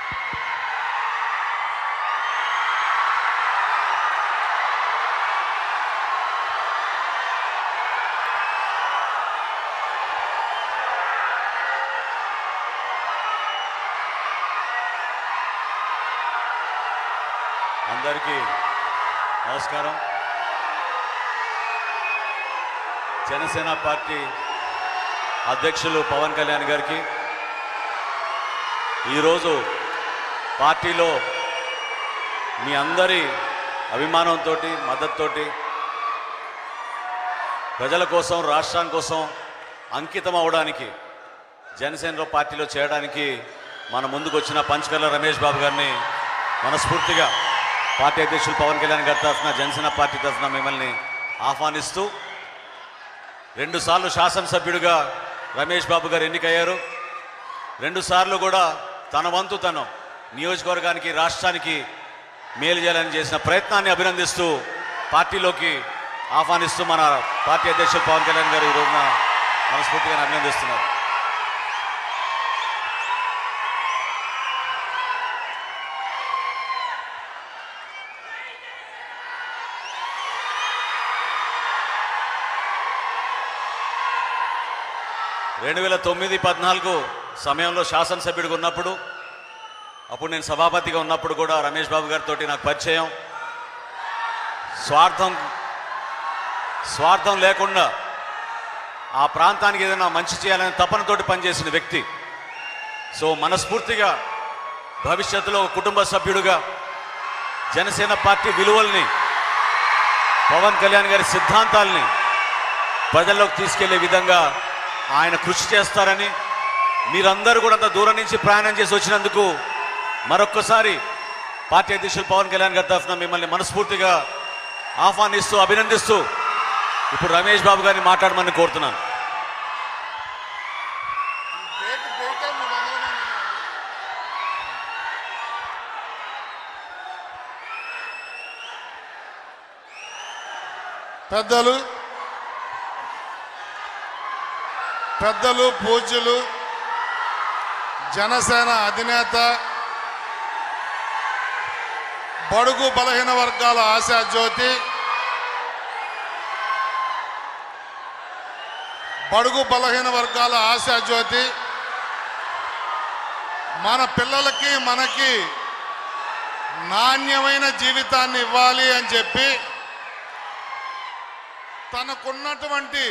అందరికీ నమస్కారం జనసేన పార్టీ అధ్యక్షులు పవన్ కళ్యాణ్ గారికి ఈరోజు పార్టీలో మీ అందరి అభిమానంతో మద్దతుతోటి ప్రజల కోసం రాష్ట్రం కోసం అంకితం అవడానికి జనసేనలో పార్టీలో చేయడానికి మన ముందుకు వచ్చిన పంచకర్ల రమేష్ బాబు గారిని మనస్ఫూర్తిగా పార్టీ అధ్యక్షులు పవన్ కళ్యాణ్ గారి తరఫున జనసేన పార్టీ తరఫున మిమ్మల్ని ఆహ్వానిస్తూ రెండుసార్లు శాసనసభ్యుడిగా రమేష్ బాబు గారు ఎన్నికయ్యారు రెండుసార్లు కూడా తన వంతు తను నియోజకవర్గానికి రాష్ట్రానికి మేలు చేయాలని చేసిన ప్రయత్నాన్ని అభినందిస్తూ పార్టీలోకి ఆహ్వానిస్తూ మన పార్టీ అధ్యక్షులు పవన్ కళ్యాణ్ గారు ఈ రోజున మనస్ఫూర్తిగా అభినందిస్తున్నారు రెండు వేల తొమ్మిది పద్నాలుగు సమయంలో శాసనసభ్యుడిగా ఉన్నప్పుడు అప్పుడు నేను సభాపతిగా ఉన్నప్పుడు కూడా రమేష్ బాబు గారితో నాకు పరిచయం స్వార్థం స్వార్థం లేకుండా ఆ ప్రాంతానికి ఏదైనా మంచి చేయాలని తపనతోటి పనిచేసిన వ్యక్తి సో మనస్ఫూర్తిగా భవిష్యత్తులో ఒక కుటుంబ సభ్యుడిగా జనసేన పార్టీ విలువల్ని పవన్ కళ్యాణ్ గారి సిద్ధాంతాల్ని ప్రజల్లోకి తీసుకెళ్లే విధంగా ఆయన కృషి చేస్తారని మీరందరూ కూడా అంత దూరం నుంచి ప్రయాణం చేసి వచ్చినందుకు మరొక్కసారి పార్టీ అధ్యక్షులు పవన్ కళ్యాణ్ గారి తరఫున మిమ్మల్ని మనస్ఫూర్తిగా ఆహ్వానిస్తూ అభినందిస్తూ ఇప్పుడు రమేష్ బాబు గారిని మాట్లాడమని కోరుతున్నాను డేట్ డేటే మూడు వందల మంది ఉన్నారు. పెద్దలు పెద్దలు పూజ్యులు జనసేన అధినేత బడుగు బలహీన వర్గాల ఆశా జ్యోతి బడుగు బలహీన వర్గాల ఆశా జ్యోతి మన పిల్లలకి మనకి నాణ్యమైన జీవితాన్ని ఇవ్వాలి అని చెప్పి తనకున్నటువంటి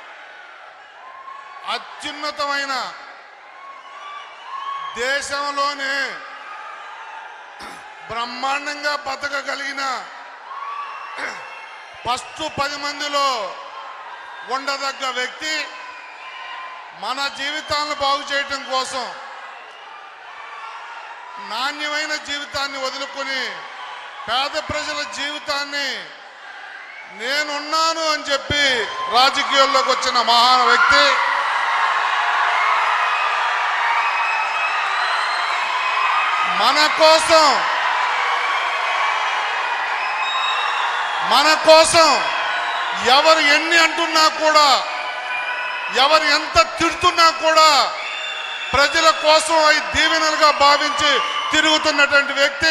అత్యున్నతమైన దేశంలోనే బ్రహ్మాండంగా బతకగలిగిన ఫస్ట్ పది మందిలో ఉండదగ్గ వ్యక్తి మన జీవితాలను బాగు చేయటం కోసం నాణ్యమైన జీవితాన్ని వదులుకొని పేద ప్రజల జీవితాన్ని నేనున్నాను అని చెప్పి రాజకీయాల్లోకి వచ్చిన మహాన్ వ్యక్తి మన కోసం మన కోసం ఎవరు ఎన్ని అంటున్నా కూడా ఎవరు ఎంత తిడుతున్నా కూడా ప్రజల కోసం అవి దీవెనలుగా భావించి తిరుగుతున్నటువంటి వ్యక్తి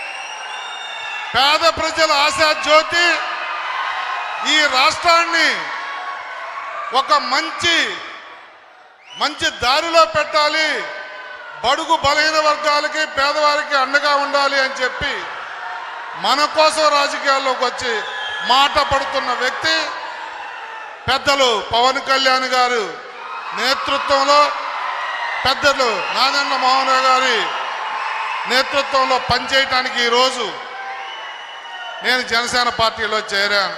పేద ప్రజల ఆశా జ్యోతి ఈ రాష్ట్రాన్ని ఒక మంచి మంచి దారిలో పెట్టాలి బడుగు బలహీన వర్గాలకి పేదవారికి అండగా ఉండాలి అని చెప్పి మన కోసం రాజకీయాల్లోకి వచ్చి మాట పడుతున్న వ్యక్తి పెద్దలు పవన్ కళ్యాణ్ గారు నేతృత్వంలో పెద్దలు నాగన్న మోహన్ రావు గారి నేతృత్వంలో పనిచేయటానికి ఈరోజు నేను జనసేన పార్టీలో చేరాను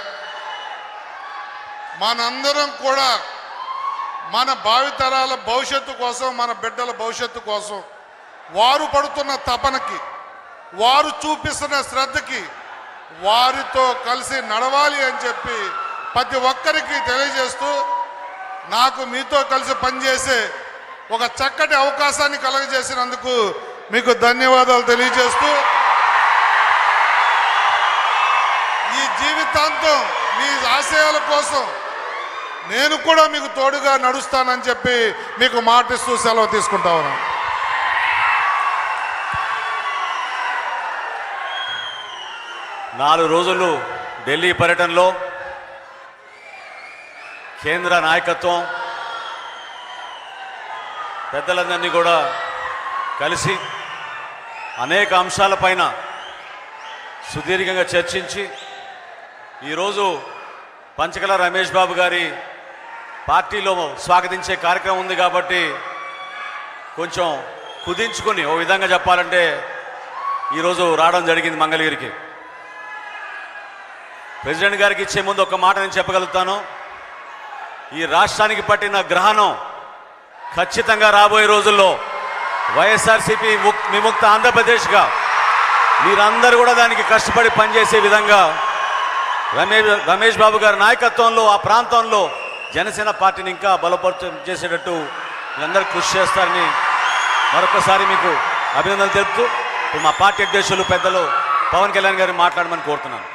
మనందరం కూడా మన భావితరాల భవిష్యత్తు కోసం మన బిడ్డల భవిష్యత్తు కోసం వారు పడుతున్న తపనకి వారు చూపిస్తున్న శ్రద్ధకి వారితో కలిసి నడవాలి అని చెప్పి ప్రతి ఒక్కరికి తెలియజేస్తూ నాకు మీతో కలిసి పనిచేసే ఒక చక్కటి అవకాశాన్ని కలగజేసినందుకు మీకు ధన్యవాదాలు తెలియజేస్తూ ఈ జీవితాంతం మీ ఆశయాల కోసం నేను కూడా మీకు తోడుగా నడుస్తానని చెప్పి మీకు మాటిస్తూ సెలవు తీసుకుంటా ఉన్నాను నాలుగు రోజులు ఢిల్లీ పర్యటనలో కేంద్ర నాయకత్వం పెద్దలందరినీ కూడా కలిసి అనేక అంశాలపైన సుదీర్ఘంగా చర్చించి ఈరోజు పంచకల రమేష్ బాబు గారి పార్టీలో స్వాగతించే కార్యక్రమం ఉంది కాబట్టి కొంచెం కుదించుకొని ఓ విధంగా చెప్పాలంటే ఈరోజు రావడం జరిగింది మంగళగిరికి ప్రెసిడెంట్ గారికి ఇచ్చే ముందు ఒక మాట నేను చెప్పగలుగుతాను ఈ రాష్ట్రానికి పట్టిన గ్రహణం ఖచ్చితంగా రాబోయే రోజుల్లో వైఎస్ఆర్సీపీ ముక్- విముక్త ఆంధ్రప్రదేశ్గా మీరందరూ కూడా దానికి కష్టపడి పనిచేసే విధంగా రమేష్ రమేష్ బాబు గారి నాయకత్వంలో ఆ ప్రాంతంలో జనసేన పార్టీని ఇంకా బలపరుచం చేసేటట్టు మీరందరూ కృషి చేస్తారని మరొకసారి మీకు అభినందనలు తెలుపుతూ ఇప్పుడు మా పార్టీ అధ్యక్షులు పెద్దలు పవన్ కళ్యాణ్ గారిని మాట్లాడమని కోరుతున్నాను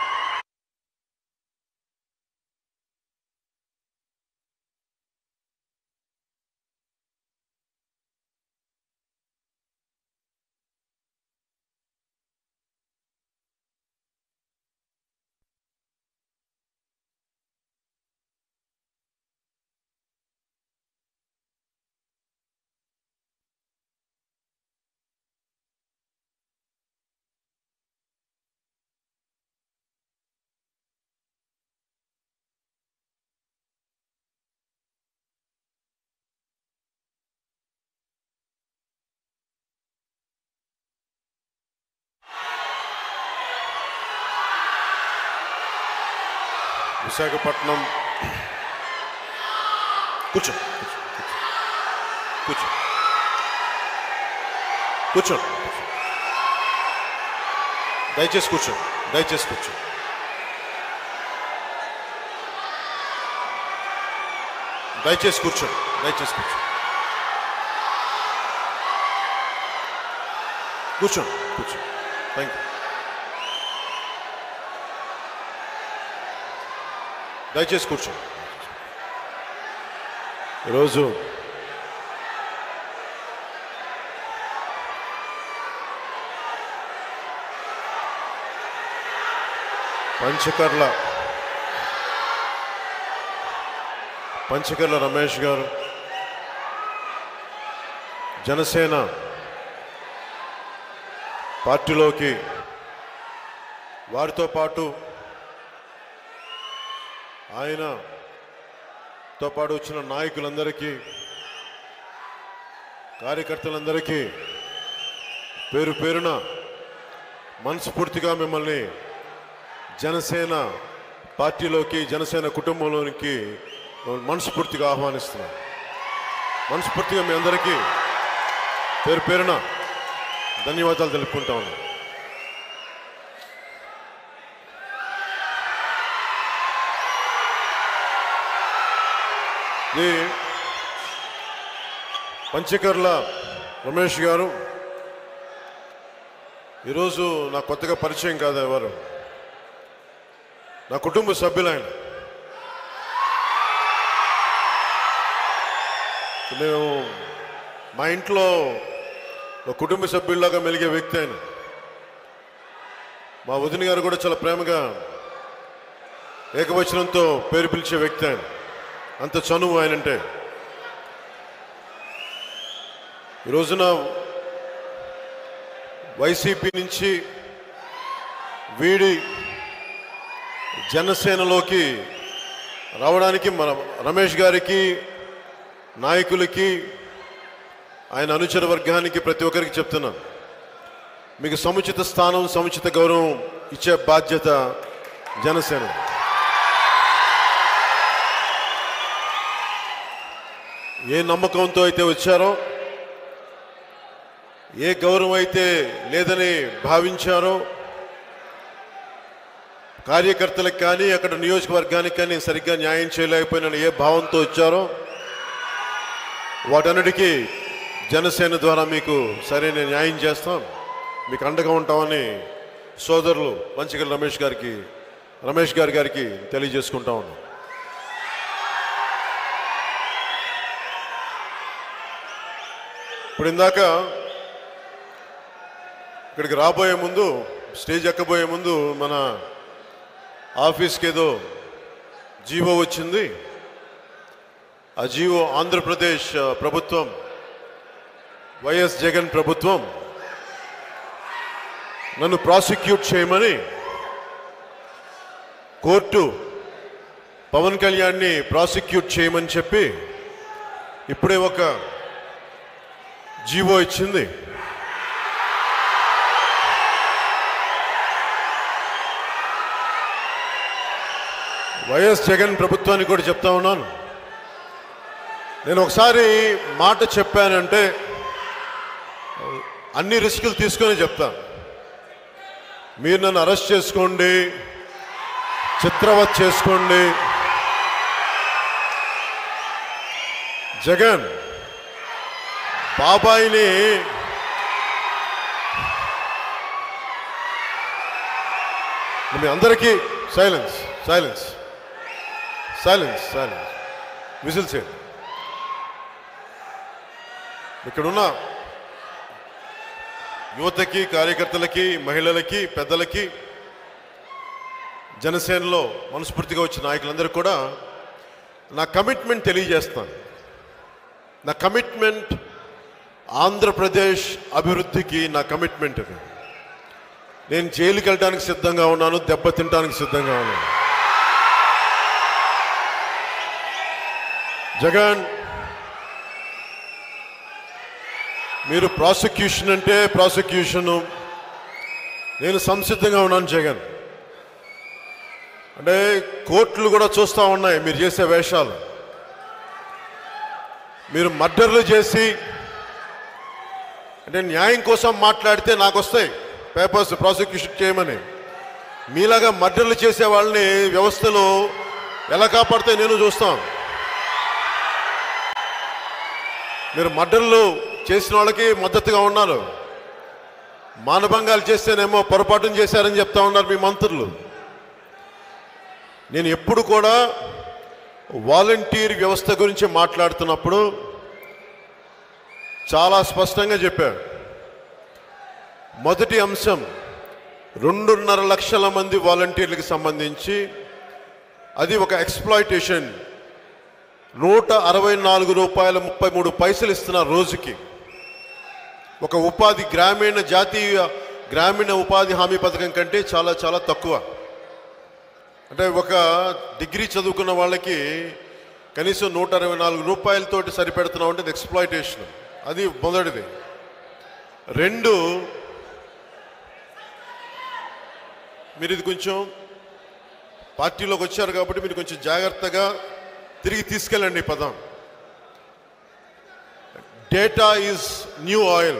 విశాఖపట్నం కూర్చో కూర్చో కూర్చో దయచేసి కూర్చో దయచేసి కూర్చో దయచేసి కూర్చో దయచేసి కూర్చో కూర్చో కూర్చో థ్యాంక్ యూ దయచేసి కూర్చో ఈరోజు పంచకర్ల పంచకర్ల రమేష్ గారు జనసేన పార్టీలోకి వారితో పాటు ఆయనతో పాటు వచ్చిన నాయకులందరికీ కార్యకర్తలందరికీ పేరు పేరున మనస్ఫూర్తిగా మిమ్మల్ని జనసేన పార్టీలోకి జనసేన కుటుంబంలోనికి మనస్ఫూర్తిగా ఆహ్వానిస్తున్నాను మనస్ఫూర్తిగా మీ అందరికీ పేరు పేరున ధన్యవాదాలు తెలుపుకుంటా ఉన్నాను ఇది పంచకర్ల రమేష్ గారు ఈరోజు నా కొత్తగా పరిచయం కాదు ఎవరు నా కుటుంబ సభ్యులైన నేను మా ఇంట్లో ఒక కుటుంబ సభ్యుల్లాగా మెలిగే వ్యక్తి ఆయన మా వదిన గారు కూడా చాలా ప్రేమగా ఏకవచనంతో పేరు పిలిచే వ్యక్తి ఆయన అంత చనువు ఆయనంటే ఈ రోజున వైసీపీ నుంచి వీడి జనసేనలోకి రావడానికి మన రమేష్ గారికి నాయకులకి ఆయన అనుచర వర్గానికి ప్రతి ఒక్కరికి చెప్తున్నాను మీకు సముచిత స్థానం సముచిత గౌరవం ఇచ్చే బాధ్యత జనసేన ఏ నమ్మకంతో అయితే వచ్చారో ఏ గౌరవం అయితే లేదని భావించారో కార్యకర్తలకు కానీ అక్కడ నియోజకవర్గానికి కానీ సరిగ్గా న్యాయం చేయలేకపోయిన ఏ భావంతో వచ్చారో వాటన్నిటికీ జనసేన ద్వారా మీకు సరైన న్యాయం చేస్తాం మీకు అండగా ఉంటామని సోదరులు మంచిగల రమేష్ గారికి రమేష్ గారి గారికి తెలియజేసుకుంటా ఉన్నాం ఇప్పుడు ఇందాక ఇక్కడికి రాబోయే ముందు స్టేజ్ ఎక్కబోయే ముందు మన ఆఫీస్కి ఏదో జీవో వచ్చింది ఆ జీవో ఆంధ్రప్రదేశ్ ఆ, ప్రభుత్వం వైఎస్ జగన్ ప్రభుత్వం నన్ను ప్రాసిక్యూట్ చేయమని కోర్టు పవన్ కళ్యాణ్ని ప్రాసిక్యూట్ చేయమని చెప్పి ఇప్పుడే ఒక జీవో ఇచ్చింది వైఎస్ జగన్ ప్రభుత్వానికి కూడా చెప్తా ఉన్నాను నేను ఒకసారి మాట చెప్పానంటే అన్ని రిస్కులు తీసుకొని చెప్తాను మీరు నన్ను అరెస్ట్ చేసుకోండి చిత్రవత్ చేసుకోండి జగన్ బాబాయిని మీ అందరికీ silence silence silence silence whistle చేయండి ఇక్కడున్న యువతకి కార్యకర్తలకి మహిళలకి పెద్దలకి జనసేనలో మనస్ఫూర్తిగా వచ్చిన నాయకులందరికీ కూడా నా కమిట్మెంట్ తెలియజేస్తాను నా కమిట్మెంట్ ఆంధ్రప్రదేశ్ అభివృద్ధికి నా కమిట్మెంట్ అది నేను జైలుకి వెళ్ళడానికి సిద్ధంగా ఉన్నాను దెబ్బ తినడానికి సిద్ధంగా ఉన్నాను జగన్ మీరు ప్రాసిక్యూషన్ అంటే ప్రాసిక్యూషను నేను సంసిద్ధంగా ఉన్నాను జగన్ అంటే కోర్టులు కూడా చూస్తూ ఉన్నాయి మీరు చేసే వేషాలు మీరు మర్డర్లు చేసి అంటే న్యాయం కోసం మాట్లాడితే నాకు వస్తాయి పేపర్స్ ప్రాసిక్యూషన్ చేయమని మీలాగా మర్డర్లు చేసే వాళ్ళని వ్యవస్థలో ఎలా కాపాడితే నేను చూస్తాను మీరు మర్డర్లు చేసిన వాళ్ళకి మద్దతుగా ఉన్నారు మానభంగాలు చేస్తేనేమో పొరపాటును చేశారని చెప్తా ఉన్నారు మీ మంత్రులు నేను ఎప్పుడు కూడా వాలంటీర్ వ్యవస్థ గురించి మాట్లాడుతున్నప్పుడు చాలా స్పష్టంగా చెప్పారు మొదటి అంశం రెండున్నర లక్షల మంది వాలంటీర్లకు సంబంధించి అది ఒక ఎక్స్ప్లాయిటేషన్ నూట అరవై నాలుగు రూపాయల ముప్పై మూడు పైసలు ఇస్తున్నారు రోజుకి ఒక ఉపాధి గ్రామీణ జాతీయ గ్రామీణ ఉపాధి హామీ పథకం కంటే చాలా చాలా తక్కువ అంటే ఒక డిగ్రీ చదువుకున్న వాళ్ళకి కనీసం నూట అరవై నాలుగు రూపాయలతోటి సరిపెడుతున్నాం అంటే ఎక్స్ప్లాయిటేషన్ అది మొదటిది రెండు మీరు ఇది కొంచెం పార్టీలోకి వచ్చారు కాబట్టి మీరు కొంచెం జాగ్రత్తగా తిరిగి తీసుకెళ్ళండి ఈ పదం data is new oil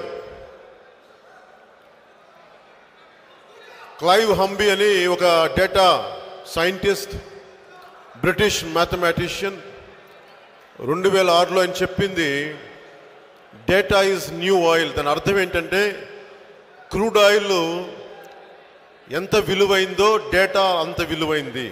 Clive Humby అని ఒక డేటా సైంటిస్ట్ బ్రిటిష్ మ్యాథమెటిషియన్ రెండు వేల ఆరులో ఆయన చెప్పింది డేటా ఈజ్ న్యూ ఆయిల్ దాని అర్థం ఏంటంటే క్రూడ్ ఆయిల్ ఎంత విలువైందో డేటా అంత విలువైంది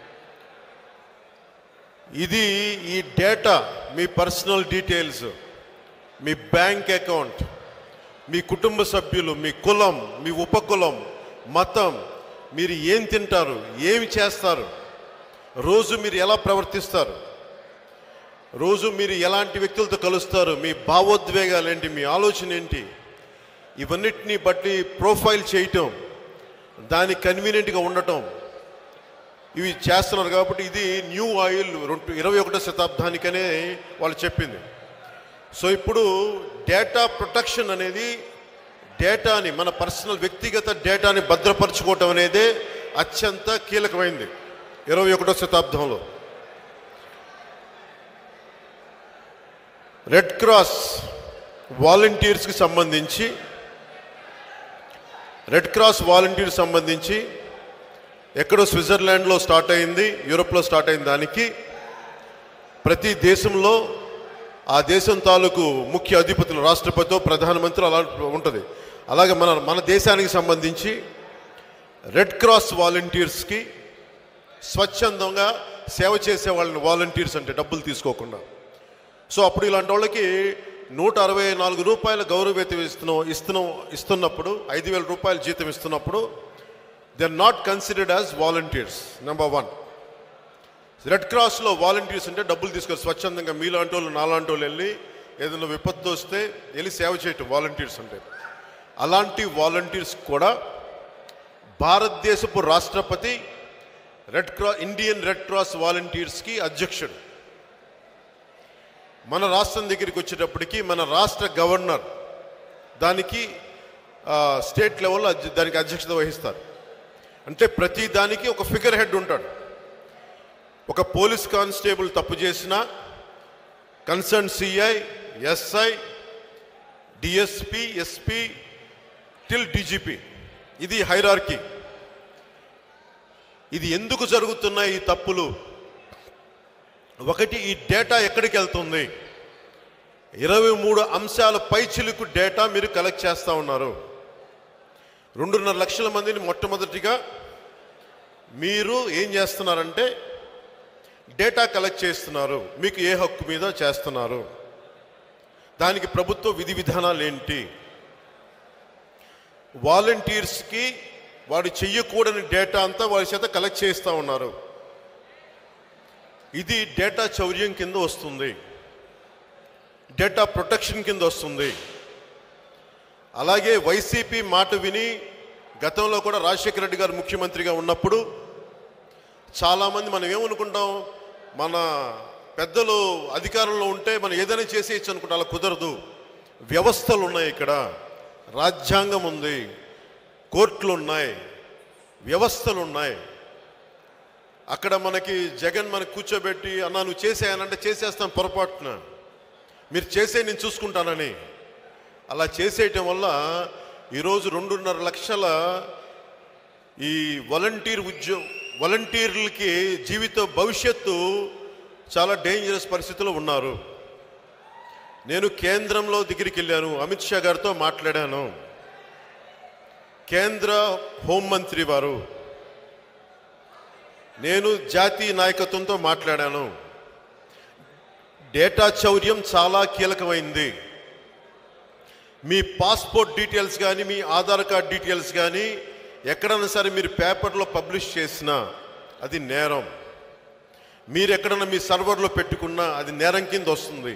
ఇది ఈ డేటా మీ పర్సనల్ డీటెయిల్స్ మీ బ్యాంక్ అకౌంట్ మీ కుటుంబ సభ్యులు మీ కులం మీ ఉపకులం మతం మీరు ఏం తింటారు ఏమి చేస్తారు రోజు మీరు ఎలా ప్రవర్తిస్తారు రోజు మీరు ఎలాంటి వ్యక్తులతో కలుస్తారు మీ భావోద్వేగాలు ఏంటి మీ ఆలోచన ఏంటి ఇవన్నిటిని బట్టి ప్రొఫైల్ చేయటం దానికి కన్వీనియంట్గా ఉండటం ఇవి చేస్తున్నారు కాబట్టి ఇది న్యూ ఆయిల్ రెండు ఇరవై ఒకటో శతాబ్దానికనే వాళ్ళు చెప్పింది సో ఇప్పుడు డేటా ప్రొటెక్షన్ అనేది డేటాని మన పర్సనల్ వ్యక్తిగత డేటాని భద్రపరచుకోవటం అనేది అత్యంత కీలకమైంది ఇరవై ఒకటో శతాబ్దంలో రెడ్ క్రాస్ వాలంటీర్స్కి సంబంధించి రెడ్ క్రాస్ వాలంటీర్ సంబంధించి ఎక్కడో స్విట్జర్లాండ్లో స్టార్ట్ అయింది యూరోప్లో స్టార్ట్ అయిన దానికి ప్రతి దేశంలో ఆ దేశం తాలూకు ముఖ్య అధిపతులు రాష్ట్రపతితో ప్రధానమంత్రి అలా ఉంటుంది అలాగే మన మన దేశానికి సంబంధించి రెడ్ క్రాస్ వాలంటీర్స్కి స్వచ్ఛందంగా సేవ చేసే వాళ్ళని వాలంటీర్స్ అంటే డబ్బులు తీసుకోకుండా సో అప్పుడు ఇలాంటి వాళ్ళకి నూట అరవై నాలుగు రూపాయల గౌరవ వేతనం ఇస్తున్నాం ఇస్తున్నాం ఇస్తున్నప్పుడు ఐదు వేల రూపాయల జీతం ఇస్తున్నప్పుడు they are not considered as volunteers number one red క్రాస్లో వాలంటీర్స్ అంటే డబ్బులు తీసుకొని స్వచ్ఛందంగా మీలాంటి వాళ్ళు నాలాంటి వాళ్ళు వెళ్ళి ఏదైనా విపత్తు వస్తే వెళ్ళి సేవ చేయటం వాలంటీర్స్ అంటే అలాంటి వాలంటీర్స్ కూడా భారతదేశపు రాష్ట్రపతి red cross Indian red cross వాలంటీర్స్కి అధ్యక్షుడు మన రాష్ట్రం దగ్గరికి వచ్చేటప్పటికి మన రాష్ట్ర గవర్నర్ దానికి ఆ, స్టేట్ లెవెల్లో అధ్య- దానికి అధ్యక్షత వహిస్తారు అంటే ప్రతి దానికి ఒక ఫిగర్ హెడ్ ఉంటాడు ఒక పోలీస్ కానిస్టేబుల్ తప్పు చేసినా concern CI SI DSP SP till DGP ఇది హైరార్కీ ఇది ఎందుకు జరుగుతున్నాయి ఈ తప్పులు ఒకటి ఈ డేటా ఎక్కడికి వెళ్తుంది ఇరవై మూడు అంశాల పైచిలుకు డేటా మీరు కలెక్ట్ చేస్తూ ఉన్నారు రెండున్నర లక్షల మందిని మొట్టమొదటిగా మీరు ఏం చేస్తున్నారంటే డేటా కలెక్ట్ చేస్తున్నారు మీకు ఏ హక్కు మీద చేస్తున్నారు దానికి ప్రభుత్వ విధి విధానాలు ఏంటి వాలంటీర్స్కి వాడు చెయ్యకూడని డేటా అంతా వారి చేత కలెక్ట్ చేస్తూ ఉన్నారు ఇది డేటా చౌర్యం కింద వస్తుంది డేటా ప్రొటెక్షన్ కింద వస్తుంది అలాగే వైసీపీ మాట విని గతంలో కూడా రాజశేఖర రెడ్డి గారు ముఖ్యమంత్రిగా ఉన్నప్పుడు చాలామంది మనం ఏమనుకుంటాం మన పెద్దలు అధికారంలో ఉంటే మనం ఏదైనా చేసేయచ్చు అనుకుంటాం అలా కుదరదు వ్యవస్థలు ఉన్నాయి ఇక్కడ రాజ్యాంగం ఉంది కోర్టులు ఉన్నాయి వ్యవస్థలు ఉన్నాయి అక్కడ మనకి జగన్ మనకు కూర్చోబెట్టి అన్నా నువ్వు చేసేయనంటే చేసేస్తాను పొరపాటున మీరు చేసే నేను చూసుకుంటానని అలా చేసేయటం వల్ల ఈరోజు రెండున్నర లక్షల ఈ వాలంటీర్ ఉద్యోగ వాలంటీర్లకి జీవిత భవిష్యత్తు చాలా డేంజరస్ పరిస్థితిలో ఉన్నారు నేను కేంద్రంలో దగ్గరికి వెళ్ళాను అమిత్ షా గారితో మాట్లాడాను కేంద్ర హోంమంత్రి వారు నేను జాతీయ నాయకత్వంతో మాట్లాడాను డేటా చౌర్యం చాలా కీలకమైంది మీ పాస్పోర్ట్ డీటెయిల్స్ కానీ మీ ఆధార్ కార్డ్ డీటెయిల్స్ కానీ ఎక్కడైనా సరే మీరు పేపర్లో పబ్లిష్ చేసినా అది నేరం మీరు ఎక్కడైనా మీ సర్వర్లో పెట్టుకున్నా అది నేరం కింద వస్తుంది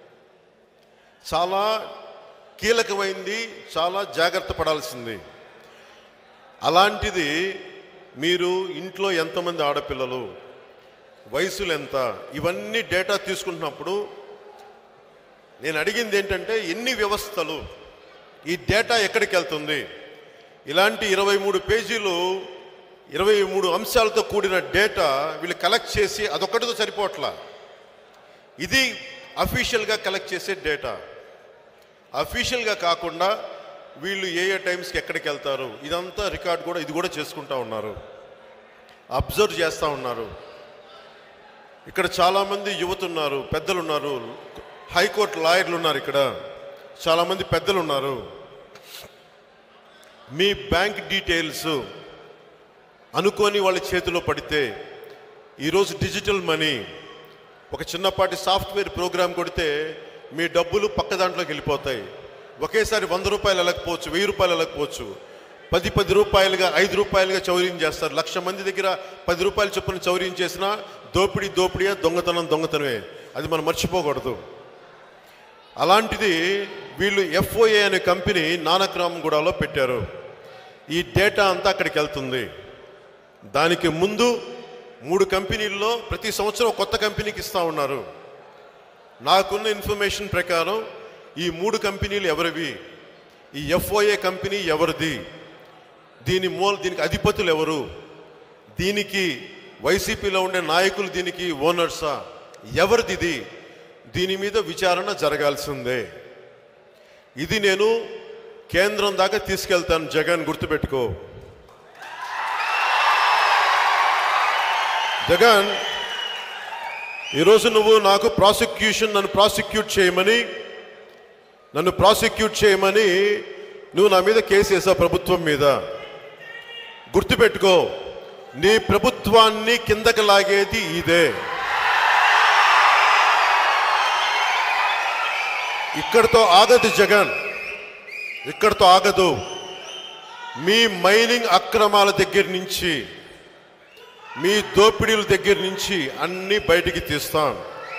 చాలా కీలకమైంది చాలా జాగ్రత్త పడాల్సింది అలాంటిది మీరు ఇంట్లో ఎంతమంది ఆడపిల్లలు వయసులు ఎంత ఇవన్నీ డేటా తీసుకుంటున్నప్పుడు నేను అడిగింది ఏంటంటే ఎన్ని వ్యవస్థలు ఈ డేటా ఎక్కడికి వెళ్తుంది ఇలాంటి ఇరవై మూడు పేజీలు ఇరవై మూడు అంశాలతో కూడిన డేటా వీళ్ళు కలెక్ట్ చేసి అదొక్కటితో సరిపోవట్లా ఇది అఫీషియల్గా కలెక్ట్ చేసే డేటా అఫీషియల్గా కాకుండా వీళ్ళు ఏ ఏ టైమ్స్కి ఎక్కడికి వెళ్తారు ఇదంతా రికార్డ్ కూడా ఇది కూడా చేసుకుంటా ఉన్నారు అబ్జర్వ్ చేస్తూ ఉన్నారు ఇక్కడ చాలామంది యువత ఉన్నారు పెద్దలు ఉన్నారు హైకోర్టు లాయర్లు ఉన్నారు ఇక్కడ చాలామంది పెద్దలు ఉన్నారు మీ బ్యాంక్ డీటెయిల్స్ అనుకోని వాళ్ళ చేతిలో పడితే ఈరోజు డిజిటల్ మనీ ఒక చిన్నపాటి సాఫ్ట్వేర్ ప్రోగ్రామ్ కొడితే మీ డబ్బులు పక్క దాంట్లోకి వెళ్ళిపోతాయి ఒకేసారి వంద రూపాయలు వెళ్ళకపోవచ్చు వెయ్యి రూపాయలు వెళ్ళకపోవచ్చు పది పది రూపాయలుగా ఐదు రూపాయలుగా చౌర్యం చేస్తారు లక్ష మంది దగ్గర పది రూపాయలు చొప్పున చౌర్యం చేసినా దోపిడీ దోపిడీయే దొంగతనం దొంగతనమే అది మనం మర్చిపోకూడదు అలాంటిది వీళ్ళు ఎఫ్ఓఏ అనే కంపెనీ నానక్రామ్గూడలో పెట్టారు ఈ డేటా అంతా అక్కడికి వెళ్తుంది దానికి ముందు మూడు కంపెనీల్లో ప్రతి సంవత్సరం ఒక కొత్త కంపెనీకి ఇస్తూ ఉన్నారు నాకున్న ఇన్ఫర్మేషన్ ప్రకారం ఈ మూడు కంపెనీలు ఎవరివి ఈ ఎఫ్ఓఏ కంపెనీ ఎవరిది దీని మూల దీనికి అధిపతులు ఎవరు దీనికి వైసీపీలో ఉండే నాయకులు దీనికి ఓనర్సా ఎవరిది ఇది దీని మీద విచారణ జరగాల్సిందే ఇది నేను కేంద్రం దాకా తీసుకెళ్తాను జగన్ గుర్తుపెట్టుకో జగన్ ఈరోజు నువ్వు నాకు ప్రాసిక్యూషన్ నన్ను ప్రాసిక్యూట్ చేయమని నన్ను ప్రాసిక్యూట్ చేయమని నువ్వు నా మీద కేసు వేసావు ప్రభుత్వం మీద గుర్తుపెట్టుకో నీ ప్రభుత్వాన్ని కిందకి లాగేది ఇదే ఇక్కడితో ఆగదు జగన్ ఇక్కడితో ఆగదు మీ మైనింగ్ అక్రమాల దగ్గర నుంచి మీ దోపిడీల దగ్గర నుంచి అన్ని బయటికి తీస్తాం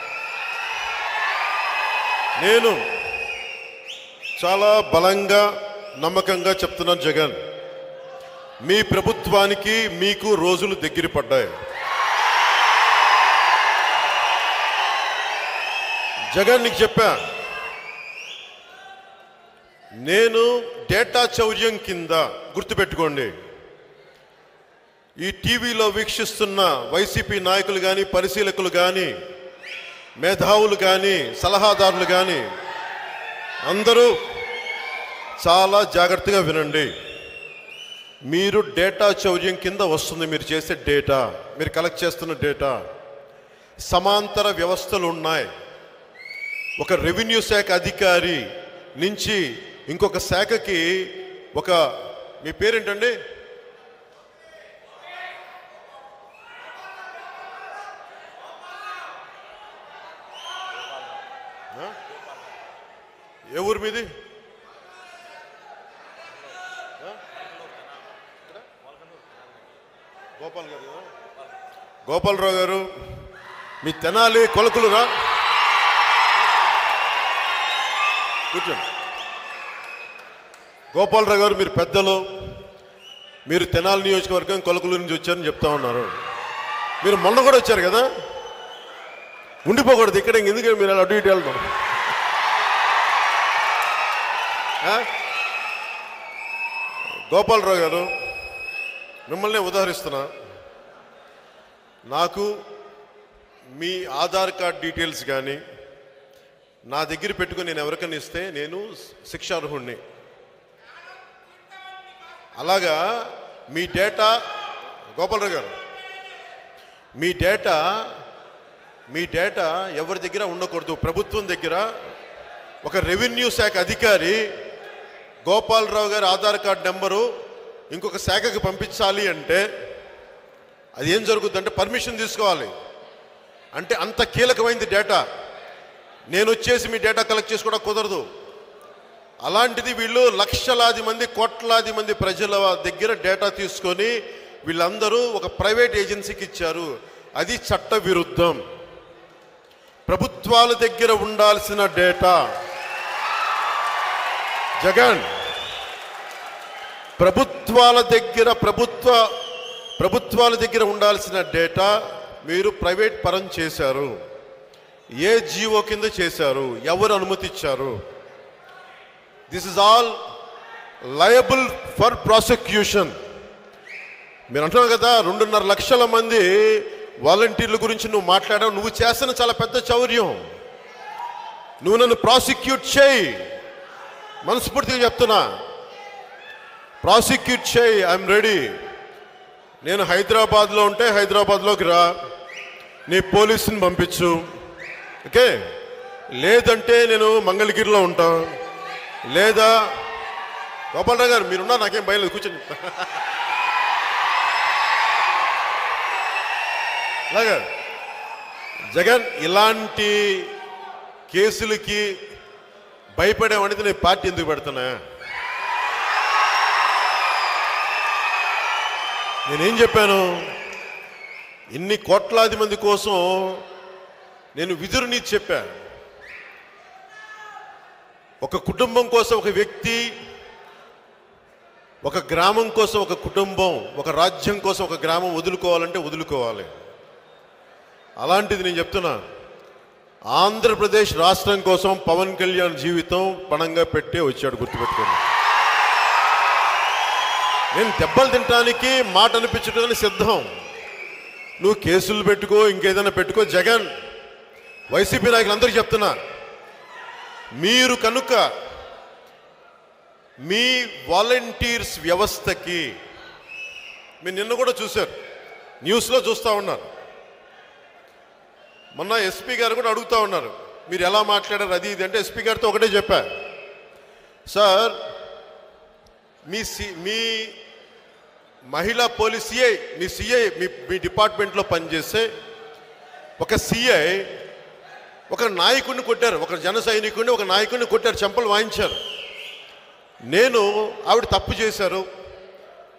నేను చాలా బలంగా నమ్మకంగా చెప్తున్నాను జగన్ మీ ప్రభుత్వానికి మీకు రోజులు దగ్గర పడ్డాయి జగన్ నీకు చెప్పా నేను డేటా చౌర్యం కింద గుర్తుపెట్టుకోండి ఈ టీవీలో వీక్షిస్తున్న వైసీపీ నాయకులు కానీ పరిశీలకులు కానీ మేధావులు కానీ సలహాదారులు కానీ అందరూ చాలా జాగ్రత్తగా వినండి మీరు డేటా చౌర్యం కింద వస్తుంది మీరు చేసే డేటా మీరు కలెక్ట్ చేస్తున్న డేటా సమాంతర వ్యవస్థలు ఉన్నాయి ఒక రెవెన్యూ శాఖ అధికారి నుంచి ఇంకొక శాఖకి ఒక మీ పేరేంటండి ఆ? ఏ ఊరు మీది ఆ? గోపాల్ గారు కదా? గోపాలరావు గారు మీ తెనాలి కొలకులురా కూర్చోండి గోపాలరావు గారు మీరు పెద్దలు మీరు తెనాలి నియోజకవర్గం కొలకులు నుంచి వచ్చారని చెప్తా ఉన్నారు మీరు మొన్న కూడా వచ్చారు కదా ఉండిపోకూడదు ఇక్కడ ఎందుకంటే మీరు అలా అటు ఇటు వెళ్తాం ఆ? గోపాలరావు గారు మిమ్మల్ని ఉదాహరిస్తున్నా నాకు మీ ఆధార్ కార్డ్ డీటెయిల్స్ కానీ నా దగ్గర పెట్టుకుని నేను ఎవరికైనా ఇస్తే నేను శిక్షార్హుణ్ణి అలాగా మీ డేటా గోపాలరావు గారు మీ డేటా మీ డేటా ఎవరి దగ్గర ఉండకూడదు ప్రభుత్వం దగ్గర ఒక రెవెన్యూ శాఖ అధికారి గోపాలరావు గారి ఆధార్ కార్డ్ నెంబరు ఇంకొక శాఖకి పంపించాలి అంటే అది ఏం జరుగుతుంది అంటే పర్మిషన్ తీసుకోవాలి అంటే అంత కీలకమైంది డేటా నేను వచ్చేసి మీ డేటా కలెక్ట్ చేసుకోవడం కుదరదు అలాంటిది వీళ్ళు లక్షలాది మంది కోట్లాది మంది ప్రజల దగ్గర డేటా తీసుకొని వీళ్ళందరూ ఒక ప్రైవేట్ ఏజెన్సీకి ఇచ్చారు అది చట్ట విరుద్ధం ప్రభుత్వాల దగ్గర ఉండాల్సిన డేటా జగన్ ప్రభుత్వాల దగ్గర ప్రభుత్వ ప్రభుత్వాల దగ్గర ఉండాల్సిన డేటా మీరు ప్రైవేట్ పరం చేశారు ఏ జీవో కింద చేశారు ఎవరు అనుమతి ఇచ్చారు this is all liable for prosecution మీరు అంటున్నావు కదా రెండున్నర లక్షల మంది వాలంటీర్ల గురించి నువ్వు మాట్లాడావు నువ్వు చేస్తున్న చాలా పెద్ద చౌర్యం నువ్వు నన్ను ప్రాసిక్యూట్ చేయి మనస్ఫూర్తిగా చెప్తున్నా ప్రాసిక్యూట్ చేయి ఐఎమ్ రెడీ నేను హైదరాబాద్లో ఉంటే హైదరాబాద్లోకి రా నీ పోలీసుని పంపించు ఓకే లేదంటే నేను మంగళగిరిలో ఉంటా లేదా గోపాలరావు గారు మీరున్నా నాకేం భయం లేదు కూర్చొని చెప్తా అలాగా జగన్ ఇలాంటి కేసులకి భయపడేవాడితే నేను పార్టీ ఎందుకు పెడుతున్నా నేనేం చెప్పాను ఇన్ని కోట్లాది మంది కోసం నేను విధురు నీతి చెప్పా ఒక కుటుంబం కోసం ఒక వ్యక్తి ఒక గ్రామం కోసం ఒక కుటుంబం ఒక రాజ్యం కోసం ఒక గ్రామం వదులుకోవాలంటే వదులుకోవాలి అలాంటిది నేను చెప్తున్నా ఆంధ్రప్రదేశ్ రాష్ట్రం కోసం పవన్ కళ్యాణ్ జీవితం పణంగా పెట్టే వచ్చాడు గుర్తుపెట్టుకోండి నేను దెబ్బలు తినడానికి మాట అనిపించడానికి సిద్ధం నువ్వు కేసులు పెట్టుకో ఇంకేదైనా పెట్టుకో జగన్ వైసీపీ నాయకులందరికీ చెప్తున్నా మీరు కనుక మీ వాలంటీర్స్ వ్యవస్థకి మీరు నిన్న కూడా చూశారు న్యూస్లో చూస్తూ ఉన్నారు మొన్న ఎస్పీ గారు కూడా అడుగుతూ ఉన్నారు మీరు ఎలా మాట్లాడారు అది ఇది అంటే ఎస్పీ గారితో ఒకటే చెప్పా సార్ మీ సి మీ మహిళా పోలీస్ సిఐ మీ సిఐ మీ మీ డిపార్ట్మెంట్లో పనిచేసే ఒక సిఐ ఒక నాయకుడిని కొట్టారు ఒక జన సైనికుడిని ఒక నాయకుడిని కొట్టారు చెంపలు వాయించారు నేను ఆవిడ తప్పు చేశారు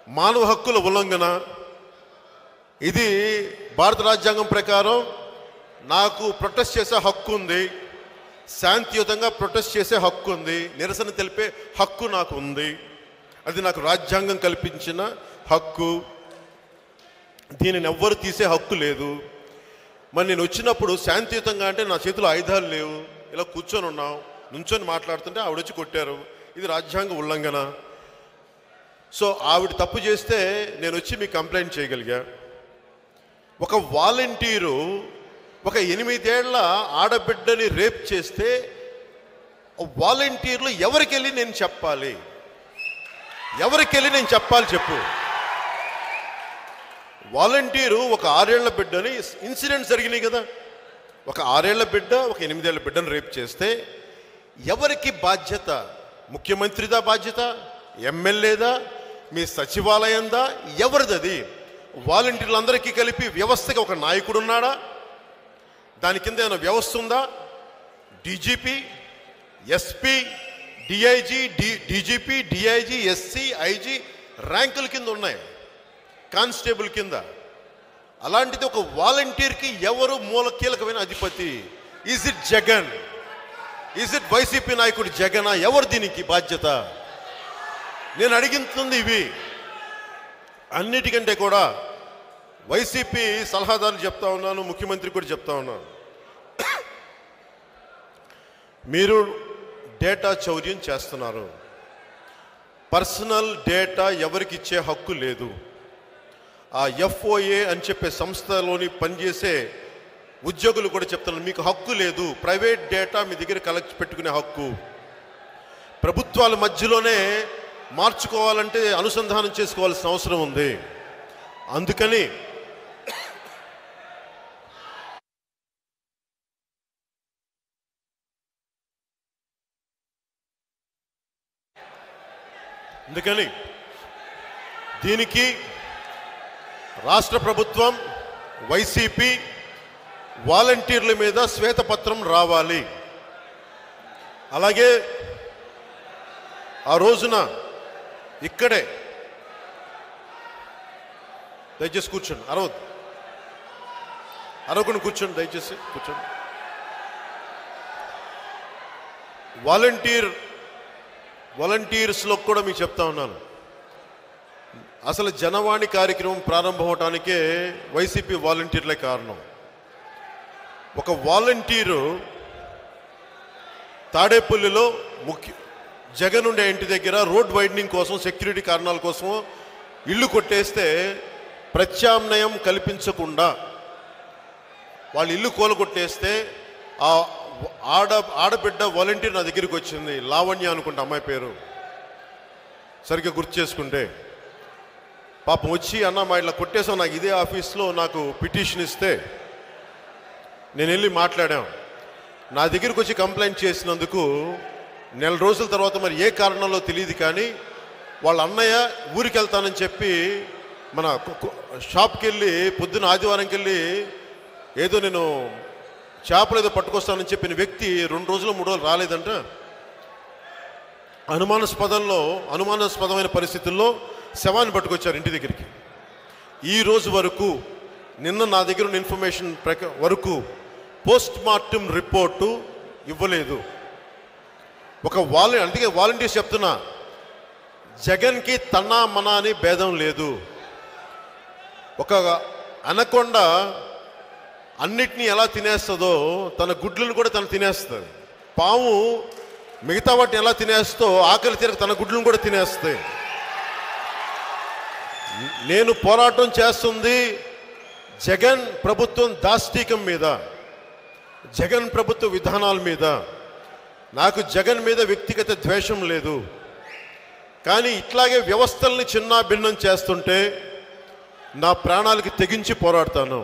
మానవ హక్కుల ఉల్లంఘన ఇది భారత రాజ్యాంగం ప్రకారం నాకు ప్రొటెస్ట్ చేసే హక్కు ఉంది శాంతియుతంగా ప్రొటెస్ట్ చేసే హక్కు ఉంది నిరసన తెలిపే హక్కు నాకు ఉంది అది నాకు రాజ్యాంగం కల్పించిన హక్కు దీనిని ఎవ్వరు తీసే హక్కు లేదు మరి నేను వచ్చినప్పుడు శాంతియుతంగా అంటే నా చేతిలో ఆయుధాలు లేవు ఇలా కూర్చొని ఉన్నాం నుంచొని మాట్లాడుతుంటే ఆవిడ వచ్చి కొట్టారు ఇది రాజ్యాంగ ఉల్లంఘన సో ఆవిడ తప్పు చేస్తే నేను వచ్చి మీకు కంప్లైంట్ చేయగలిగా ఒక వాలంటీరు ఒక ఎనిమిదేళ్ల ఆడబిడ్డని రేప్ చేస్తే వాలంటీర్లు ఎవరికి వెళ్ళి నేను చెప్పాలి ఎవరికి వెళ్ళి నేను చెప్పాలి చెప్పు వాలంటీరు ఒక ఆరేళ్ల బిడ్డని ఇన్సిడెంట్స్ జరిగినాయి కదా ఒక ఆరేళ్ల బిడ్డ ఒక ఎనిమిదేళ్ల బిడ్డను రేప్ చేస్తే ఎవరికి బాధ్యత ముఖ్యమంత్రిదా బాధ్యత ఎమ్మెల్యేదా మీ సచివాలయందా ఎవరిది అది వాలంటీర్లందరికీ కలిపి వ్యవస్థకి ఒక నాయకుడు ఉన్నాడా దాని కింద ఏమైనా వ్యవస్థ ఉందా DGP SP DIG D DGP DIG SC IG ర్యాంకుల కింద ఉన్నాయి కానిస్టేబుల్ కింద అలాంటిది ఒక వాలంటీర్కి ఎవరు మూల కీలకమైన అధిపతి is it Jagan is it YCP నాయకుడు జగనా ఎవరు దీనికి బాధ్యత నేను అడిగింది ఇవి అన్నిటికంటే కూడా వైసీపీ సలహాదారులు చెప్తా ఉన్నాను ముఖ్యమంత్రి కూడా చెప్తా ఉన్నాను మీరు డేటా చౌర్యం చేస్తున్నారు పర్సనల్ డేటా ఎవరికి ఇచ్చే హక్కు లేదు ఆ ఎఫ్ఓఏ అని చెప్పే సంస్థలోని పనిచేసే ఉద్యోగులు కూడా చెప్తున్నారు మీకు హక్కు లేదు ప్రైవేట్ డేటా మీ దగ్గర కలెక్ట్ పెట్టుకునే హక్కు ప్రభుత్వాల మధ్యలోనే మార్చుకోవాలంటే అనుసంధానం చేసుకోవాల్సిన అవసరం ఉంది అందుకని అందుకని దీనికి రాష్ట్ర ప్రభుత్వం వైసీపీ వాలంటీర్ల మీద శ్వేతపత్రం రావాలి అలాగే ఆ రోజున ఇక్కడే దయచేసి కూర్చోండి అరవద్దు అరవకుండా కూర్చోండి దయచేసి కూర్చోండి వాలంటీర్ వాలంటీర్స్లో కూడా మీకు చెప్తా ఉన్నాను అసలు జనవాణి కార్యక్రమం ప్రారంభం అవటానికే వైసీపీ వాలంటీర్లే కారణం ఒక వాలంటీరు తాడేపల్లిలో ముఖ్య జగన్ ఉండే ఇంటి దగ్గర రోడ్ వైడనింగ్ కోసం సెక్యూరిటీ కారణాల కోసం ఇల్లు కొట్టేస్తే ప్రత్యామ్నాయం కల్పించకుండా వాళ్ళు ఇల్లు కూలగొట్టేస్తే ఆ ఆడ ఆడబిడ్డ వాలంటీర్ నా దగ్గరికి వచ్చింది లావణ్య అనుకుంటా అమ్మాయి పేరు సరిగ్గా గుర్తు చేసుకుంటే పాపం వచ్చి అన్న మా ఇట్లా కొట్టేసాం నాకు ఇదే ఆఫీస్లో నాకు పిటిషన్ ఇస్తే నేను వెళ్ళి మాట్లాడాం నా దగ్గరికి వచ్చి కంప్లైంట్ చేసినందుకు నెల రోజుల తర్వాత మరి ఏ కారణంలో తెలియదు కానీ వాళ్ళ అన్నయ్య ఊరికి వెళ్తానని చెప్పి మన కు- కు- షాప్కి వెళ్ళి పొద్దున ఆదివారంకి వెళ్ళి ఏదో నేను చేపలు ఏదో పట్టుకొస్తానని చెప్పిన వ్యక్తి రెండు రోజులు మూడు రోజులు రాలేదంట అనుమానాస్పదంలో అనుమానాస్పదమైన పరిస్థితుల్లో శవాన్ని పట్టుకొచ్చారు ఇంటి దగ్గరికి ఈ రోజు వరకు నిన్న నా దగ్గర ఉన్న ఇన్ఫర్మేషన్ ప్రక వరకు పోస్ట్ మార్టం రిపోర్టు ఇవ్వలేదు ఒక వాల అందుకే వాలంటీర్స్ చెప్తున్నా జగన్కి తన్నా మనా అని భేదం లేదు ఒక అనకొండ అన్నిటినీ ఎలా తినేస్తుందో తన గుడ్లను కూడా తను తినేస్తుంది పాము మిగతా వాటిని ఎలా తినేస్తో ఆకలి తీరక తన గుడ్లను కూడా తినేస్తాయి నేను పోరాటం చేస్తుంది జగన్ ప్రభుత్వం దాష్టీకం మీద జగన్ ప్రభుత్వ విధానాల మీద నాకు జగన్ మీద వ్యక్తిగత ద్వేషం లేదు కానీ ఇట్లాగే వ్యవస్థల్ని చిన్న భిన్నం చేస్తుంటే నా ప్రాణాలకి తెగించి పోరాడతాను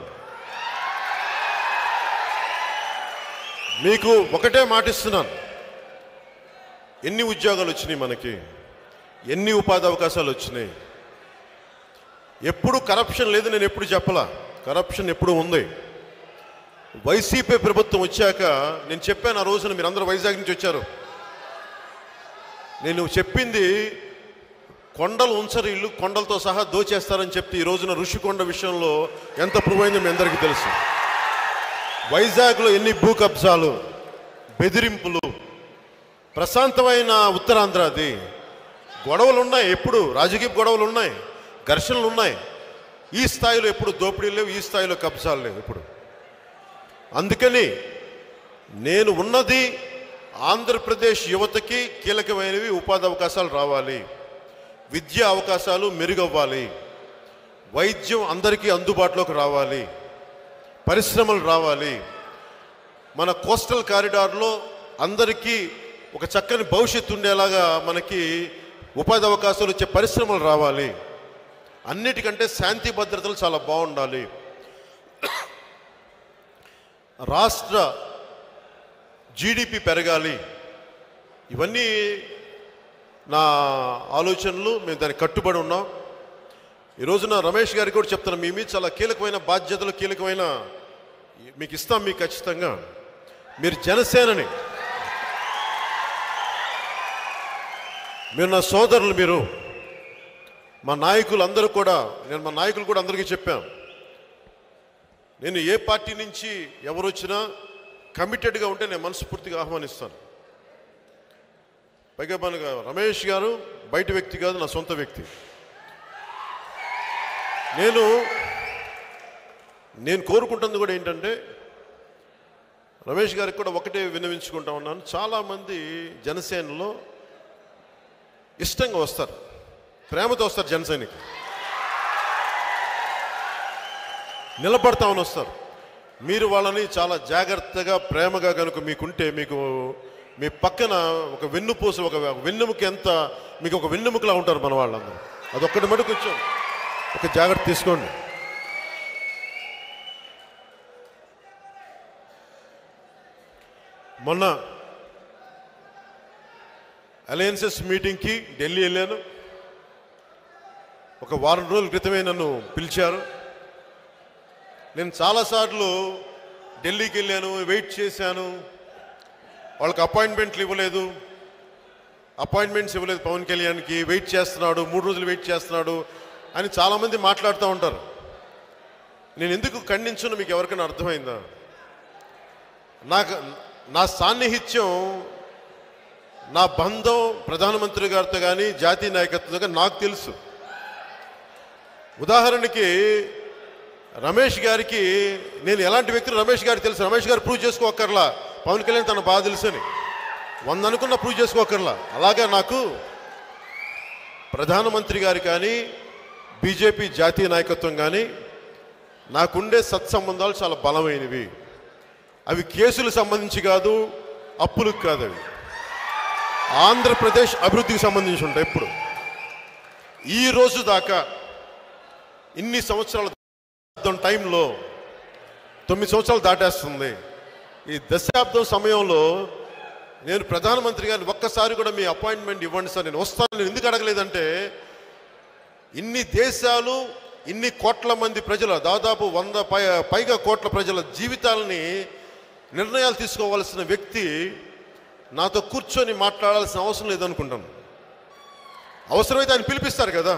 మీకు ఒకటే మాటిస్తున్నాను ఎన్ని ఉద్యోగాలు వచ్చినాయి మనకి ఎన్ని ఉపాధి అవకాశాలు వచ్చినాయి ఎప్పుడు కరప్షన్ లేదు నేను ఎప్పుడు చెప్పలా కరప్షన్ ఎప్పుడు ఉంది వైసీపీ ప్రభుత్వం వచ్చాక నేను చెప్పాను ఆ రోజున మీరు అందరూ వైజాగ్ నుంచి వచ్చారు నేను చెప్పింది కొండలు ఉంచరు ఇల్లు కొండలతో సహా దోచేస్తారని చెప్తే ఈ రోజున ఋషికొండ విషయంలో ఎంత ప్రూవ్ అయిందో మీ అందరికీ తెలుసు వైజాగ్లో ఎన్ని భూ కబ్జాలు బెదిరింపులు ప్రశాంతమైన ఉత్తరాంధ్ర అది గొడవలు ఉన్నాయి ఎప్పుడు రాజకీయ గొడవలు ఉన్నాయి ఘర్షణలు ఉన్నాయి ఈ స్థాయిలో ఎప్పుడు దోపిడీ లేవు ఈ స్థాయిలో కబ్జాలు లేవు ఇప్పుడు అందుకని నేను ఉన్నది ఆంధ్రప్రదేశ్ యువతకి కీలకమైనవి ఉపాధి అవకాశాలు రావాలి విద్యా అవకాశాలు మెరుగవ్వాలి వైద్యం అందరికీ అందుబాటులోకి రావాలి పరిశ్రమలు రావాలి మన కోస్టల్ కారిడార్లో అందరికీ ఒక చక్కని భవిష్యత్తు ఉండేలాగా మనకి ఉపాధి అవకాశాలు వచ్చే పరిశ్రమలు రావాలి అన్నిటికంటే శాంతి భద్రతలు చాలా బాగుండాలి రాష్ట్ర జీడిపి పెరగాలి ఇవన్నీ నా ఆలోచనలు మేము దానికి కట్టుబడి ఉన్నాం ఈ రోజున రమేష్ గారికి కూడా చెప్తాను మీ మీద చాలా కీలకమైన బాధ్యతలు కీలకమైన మీకు ఇస్తాం మీకు ఖచ్చితంగా మీరు జనసేనని మీరు నా సోదరులు మీరు మా నాయకులు అందరూ కూడా నేను మా నాయకులు కూడా అందరికీ చెప్పాను నేను ఏ పార్టీ నుంచి ఎవరు వచ్చినా కమిటెడ్గా ఉంటే నేను మనస్ఫూర్తిగా ఆహ్వానిస్తాను పైగా మనకు రమేష్ గారు బయట వ్యక్తి కాదు నా సొంత వ్యక్తి నేను నేను కోరుకుంటుంది కూడా ఏంటంటే రమేష్ గారికి కూడా ఒకటే విన్నవించుకుంటా ఉన్నాను చాలామంది జనసేనలో ఇష్టంగా వస్తారు ప్రేమతో వస్తారు జనసేనకి నిలబడతామని వస్తారు మీరు వాళ్ళని చాలా జాగ్రత్తగా ప్రేమగా కనుక మీకుంటే మీకు మీ పక్కన ఒక వెన్నుపూస ఒక వెన్నెముక ఎంత మీకు ఒక వెన్నెముకలా ఉంటారు మన వాళ్ళందరూ అదొక్కటి మటుకు కొంచెం ఒక జాగ్రత్త తీసుకోండి మొన్న అలయన్సెస్ మీటింగ్కి ఢిల్లీ వెళ్ళాను ఒక వారం రోజుల క్రితమే నన్ను పిలిచారు నేను చాలాసార్లు ఢిల్లీకి వెళ్ళాను వెయిట్ చేశాను వాళ్ళకి అపాయింట్మెంట్లు ఇవ్వలేదు అపాయింట్మెంట్స్ ఇవ్వలేదు పవన్ కళ్యాణ్కి వెయిట్ చేస్తున్నాడు మూడు రోజులు వెయిట్ చేస్తున్నాడు అని చాలామంది మాట్లాడుతూ ఉంటారు నేను ఎందుకు ఖండించను మీకు ఎవరికైనా అర్థమైందా నాకు నా సాన్నిహిత్యం నా బంధం ప్రధానమంత్రి గారితో కానీ జాతీయ నాయకత్వంతో కానీ నాకు తెలుసు ఉదాహరణకి రమేష్ గారికి నేను ఎలాంటి వ్యక్తిని రమేష్ గారికి తెలుసు రమేష్ గారు ప్రూవ్ చేసుకోకర్లా పవన్ కళ్యాణ్ తన బాధ తెలుసని వంద అనుకున్న ప్రూవ్ చేసుకోకర్లా అలాగా నాకు ప్రధానమంత్రి గారు కానీ బీజేపీ జాతీయ నాయకత్వం కానీ నాకుండే సత్సంబంధాలు చాలా బలమైనవి అవి కేసులకు సంబంధించి కాదు అప్పులకు కాదు అవి ఆంధ్రప్రదేశ్ అభివృద్ధికి సంబంధించి ఉంటాయి ఇప్పుడు ఈ రోజు దాకా ఇన్ని సంవత్సరాల దశాబ్దం టైంలో తొమ్మిది సంవత్సరాలు దాటేస్తుంది ఈ దశాబ్దం సమయంలో నేను ప్రధానమంత్రి గారిని ఒక్కసారి కూడా మీ అపాయింట్మెంట్ ఇవ్వండి సార్ నేను వస్తాను నేను ఎందుకు అడగలేదంటే ఇన్ని దేశాలు ఇన్ని కోట్ల మంది ప్రజల దాదాపు వంద పై పైగా కోట్ల ప్రజల జీవితాలని నిర్ణయాలు తీసుకోవాల్సిన వ్యక్తి నాతో కూర్చొని మాట్లాడాల్సిన అవసరం లేదనుకుంటాను అవసరమైతే ఆయన పిలిపిస్తారు కదా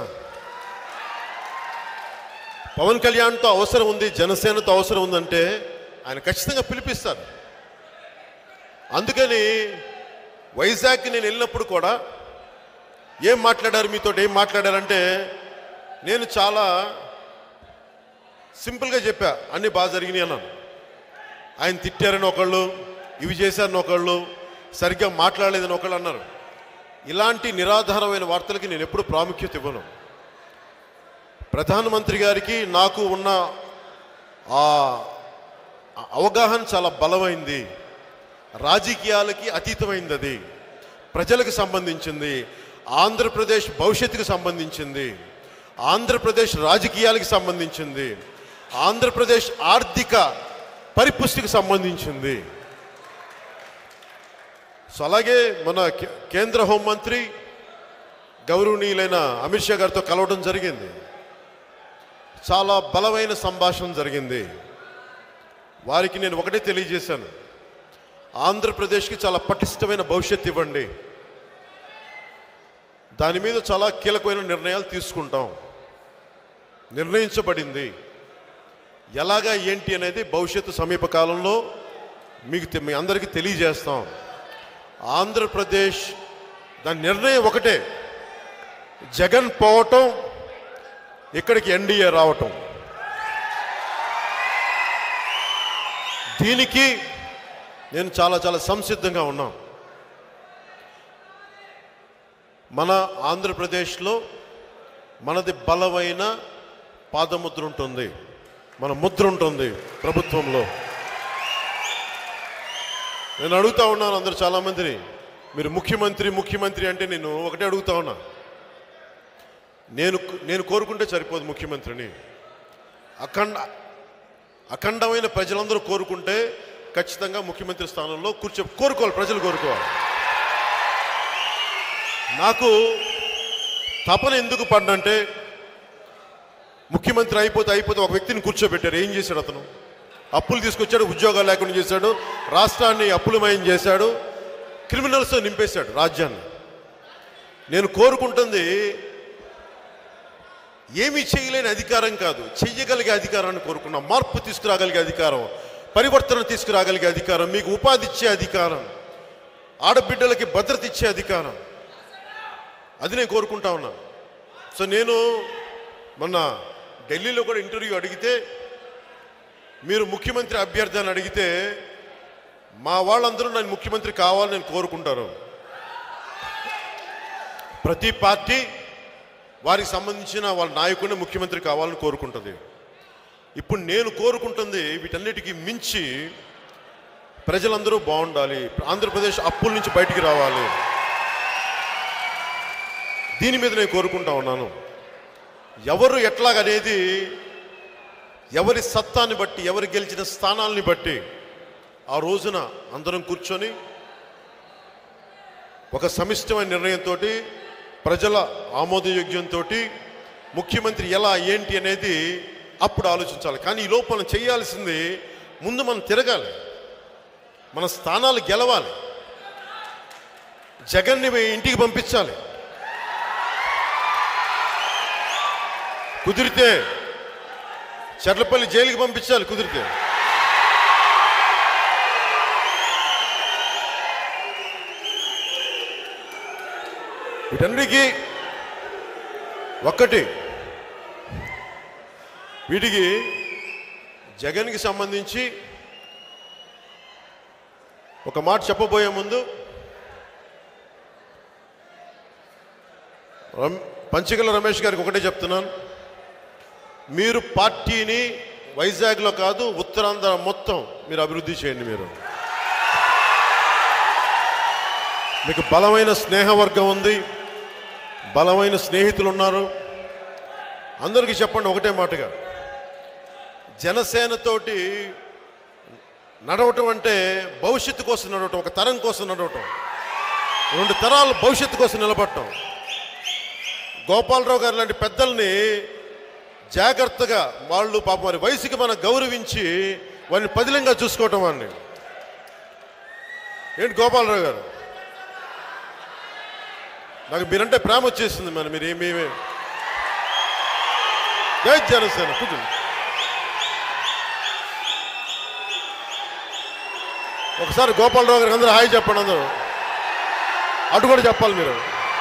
పవన్ కళ్యాణ్తో అవసరం ఉంది జనసేనతో అవసరం ఉందంటే ఆయన ఖచ్చితంగా పిలిపిస్తారు అందుకని వైజాగ్కి నేను వెళ్ళినప్పుడు కూడా ఏం మాట్లాడారు మీతో ఏం మాట్లాడారంటే నేను చాలా సింపుల్గా చెప్పా అన్నీ బాగా జరిగినాయి అన్నాను ఆయన తిట్టారని ఒకళ్ళు ఇవి చేశారని ఒకళ్ళు సరిగ్గా మాట్లాడలేదని ఒకళ్ళు అన్నారు ఇలాంటి నిరాధారమైన వార్తలకి నేను ఎప్పుడు ప్రాముఖ్యత ఇవ్వను ప్రధానమంత్రి గారికి నాకు ఉన్న ఆ అవగాహన చాలా బలమైంది రాజకీయాలకి అతీతమైంది అది ప్రజలకు సంబంధించింది ఆంధ్రప్రదేశ్ భవిష్యత్తుకు సంబంధించింది ఆంధ్రప్రదేశ్ రాజకీయాలకు సంబంధించింది ఆంధ్రప్రదేశ్ ఆర్థిక పరిపుష్టికి సంబంధించింది సో అలాగే మన కే- కేంద్ర హోంమంత్రి గౌరవనీయులైన అమిత్ షా గారితో కలవడం జరిగింది చాలా బలమైన సంభాషణ జరిగింది వారికి నేను ఒకటే తెలియజేశాను ఆంధ్రప్రదేశ్కి చాలా పటిష్టమైన భవిష్యత్తు ఇవ్వండి దాని మీద చాలా కీలకమైన నిర్ణయాలు తీసుకుంటాం నిర్ణయించబడింది ఎలాగా ఏంటి అనేది భవిష్యత్తు సమీప కాలంలో మీకు తె- మీ అందరికీ తెలియజేస్తాం ఆంధ్రప్రదేశ్ దాని నిర్ణయం ఒకటే జగన్ పోవటం ఇక్కడికి ఎన్డీఏ రావటం దీనికి నేను చాలా చాలా సంసిద్ధంగా ఉన్నాం మన ఆంధ్రప్రదేశ్లో మనది బలమైన పాదముద్ర ఉంటుంది మన ముద్ర ఉంటుంది ప్రభుత్వంలో నేను అడుగుతా ఉన్నాను అందరు చాలామందిని మీరు ముఖ్యమంత్రి ముఖ్యమంత్రి అంటే నేను ఒకటే అడుగుతా ఉన్నా నేను నేను కోరుకుంటే సరిపోదు ముఖ్యమంత్రిని అఖండ అఖండమైన ప్రజలందరూ కోరుకుంటే ఖచ్చితంగా ముఖ్యమంత్రి స్థానంలో కూర్చో కోరుకోవాలి ప్రజలు కోరుకోవాలి నాకు తపన ఎందుకు పడ్డంటే ముఖ్యమంత్రి అయిపోతే అయిపోతే ఒక వ్యక్తిని కూర్చోబెట్టారు ఏం చేశాడు అతను అప్పులు తీసుకొచ్చాడు ఉద్యోగాలు లేకుండా చేశాడు రాష్ట్రాన్ని అప్పులమయం చేశాడు క్రిమినల్స్తో నింపేశాడు రాజ్యాన్ని నేను కోరుకుంటుంది ఏమీ చేయలేని అధికారం కాదు చెయ్యగలిగే అధికారాన్ని కోరుకున్నాం మార్పు తీసుకురాగలిగే అధికారం పరివర్తన తీసుకురాగలిగే అధికారం మీకు ఉపాధి ఇచ్చే అధికారం ఆడబిడ్డలకి భద్రత ఇచ్చే అధికారం అది నేను కోరుకుంటా ఉన్నా సో నేను మొన్న ఢిల్లీలో కూడా ఇంటర్వ్యూ అడిగితే మీరు ముఖ్యమంత్రి అభ్యర్థి అని అడిగితే మా వాళ్ళందరూ నన్ను ముఖ్యమంత్రి కావాలని నేను కోరుకుంటారు ప్రతి పార్టీ వారికి సంబంధించిన వాళ్ళ నాయకుడిని ముఖ్యమంత్రి కావాలని కోరుకుంటుంది ఇప్పుడు నేను కోరుకుంటుంది వీటన్నిటికీ మించి ప్రజలందరూ బాగుండాలి ఆంధ్రప్రదేశ్ అప్పుల నుంచి బయటికి రావాలి దీని మీద నేను కోరుకుంటా ఉన్నాను ఎవరు ఎట్లాగనేది ఎవరి సత్తాన్ని బట్టి ఎవరు గెలిచిన స్థానాల్ని బట్టి ఆ రోజున అందరం కూర్చొని ఒక సమిష్టమైన నిర్ణయంతో ప్రజల ఆమోదయోగ్యంతో ముఖ్యమంత్రి ఎలా ఏంటి అనేది అప్పుడు ఆలోచించాలి కానీ ఈ లోపు మనం చేయాల్సింది ముందు మనం తిరగాలి మన స్థానాలు గెలవాలి జగన్ని ఇంటికి పంపించాలి కుదిరితే చర్లపల్లి జైలుకి పంపించాలి కుదిరితే వీటన్నిటికీ ఒక్కటి వీటికి జగన్కి సంబంధించి ఒక మాట చెప్పబోయే ముందు రమ్- పంచగల రమేష్ గారికి ఒకటే చెప్తున్నాను మీరు పార్టీని వైజాగ్లో కాదు ఉత్తరాంధ్ర మొత్తం మీరు అభివృద్ధి చేయండి మీరు మీకు బలమైన స్నేహవర్గం ఉంది బలమైన స్నేహితులు ఉన్నారు అందరికీ చెప్పండి ఒకటే మాటగా జనసేనతోటి నడవటం అంటే భవిష్యత్తు కోసం నడవటం ఒక తరం కోసం నడవటం రెండు తరాలు భవిష్యత్తు కోసం నిలబడటం గోపాలరావు గారు లాంటి పెద్దల్ని జాగ్రత్తగా వాళ్ళు పాపం వారి వయసుకి మనం గౌరవించి వారిని పదిలంగా చూసుకోవటం వాడిని ఏంటి గోపాలరావు గారు నాకు మీరంటే ప్రేమ వచ్చేసింది మరి మీరు ఏమి జై జనసేన కూర్చోండి ఒకసారి గోపాలరావు గారికి అందరూ హాయ్ చెప్పండి అందరూ అటు కూడా చెప్పాలి మీరు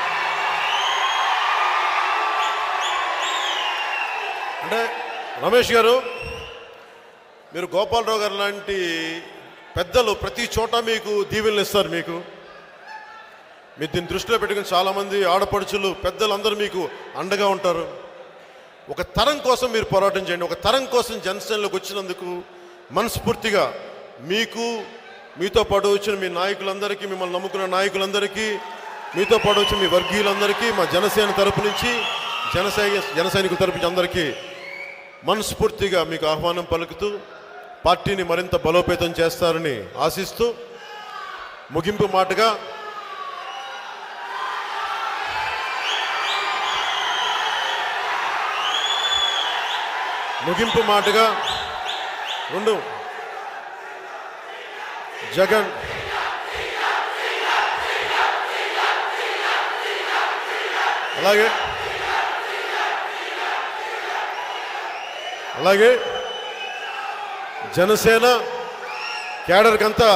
అంటే రమేష్ గారు మీరు గోపాలరావు గారు లాంటి పెద్దలు ప్రతి చోట మీకు దీవెనలు ఇస్తారు మీకు మీరు దీన్ని దృష్టిలో పెట్టుకుని చాలామంది ఆడపడుచులు పెద్దలు అందరూ మీకు అండగా ఉంటారు ఒక తరం కోసం మీరు పోరాటం చేయండి ఒక తరం కోసం జనసేనలోకి వచ్చినందుకు మనస్ఫూర్తిగా మీకు మీతో పాటు వచ్చిన మీ నాయకులందరికీ మిమ్మల్ని నమ్ముకున్న నాయకులందరికీ మీతో పాటు వచ్చిన మీ వర్గీయులందరికీ మా జనసేన తరపు నుంచి జనసై జన సైనికుల తరపు నుంచి అందరికీ మనస్ఫూర్తిగా మీకు ఆహ్వానం పలుకుతూ పార్టీని మరింత బలోపేతం చేస్తారని ఆశిస్తూ ముగింపు మాటగా ముగింపు మాటగా రెండు జగన్ అలాగే అలాగే జనసేన కేడర్కంతా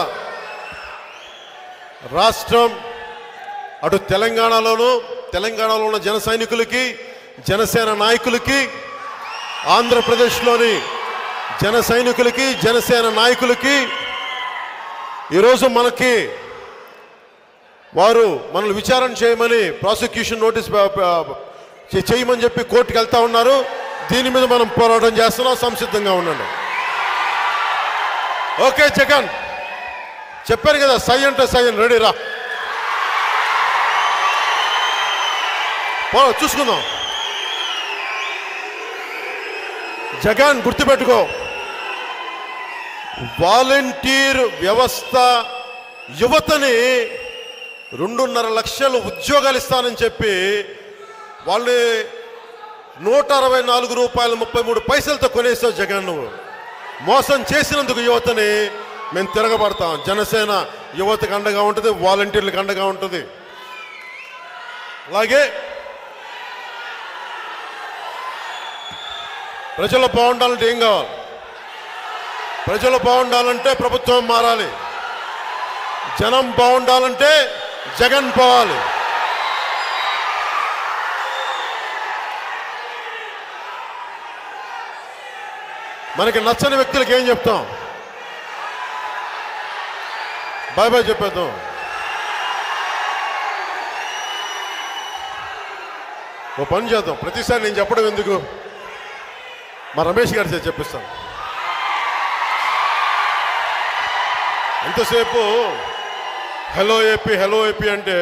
రాష్ట్రం అటు తెలంగాణలోను తెలంగాణలో ఉన్న జన సైనికులకి జనసేన నాయకులకి ఆంధ్రప్రదేశ్లోని జన సైనికులకి జనసేన నాయకులకి ఈరోజు మనకి వారు మనల్ని విచారణ చేయమని ప్రాసిక్యూషన్ నోటీస్ ప- ప- చే- చేయమని చెప్పి కోర్టుకు వెళ్తా ఉన్నారు దీని మీద మనం పోరాటం చేస్తున్నాం సంసిద్ధంగా ఉండండి ఓకే జగన్ చెప్పాను కదా సై అంటే సై అని రెడీ రా పో చూసుకుందాం జగన్ గుర్తుపెట్టుకో వాలంటీర్ వ్యవస్థ యువతని రెండున్నర లక్షలు ఉద్యోగాలు ఇస్తానని చెప్పి వాళ్ళని నూట అరవై నాలుగు రూపాయలు ముప్పై మూడు పైసలతో కొనేసావు జగన్ నువ్వు మోసం చేసినందుకు యువతని మేము తిరగబడతాం జనసేన యువతకు అండగా ఉంటుంది వాలంటీర్లకు అండగా ఉంటుంది అలాగే ప్రజలు బాగుండాలంటే ఏం కావాలి ప్రజలు బాగుండాలంటే ప్రభుత్వం మారాలి జనం బాగుండాలంటే జగన్ పోవాలి మనకి నచ్చని వ్యక్తులకు ఏం చెప్తాం బాయ్ బాయ్ చెప్పేద్దాం ఓ పని చేద్దాం ప్రతిసారి నేను చెప్పడం ఎందుకు మా రమేష్ గారి చేత చెప్పిస్తాను ఎంతసేపు హలో ఏపీ హలో ఏపీ అంటే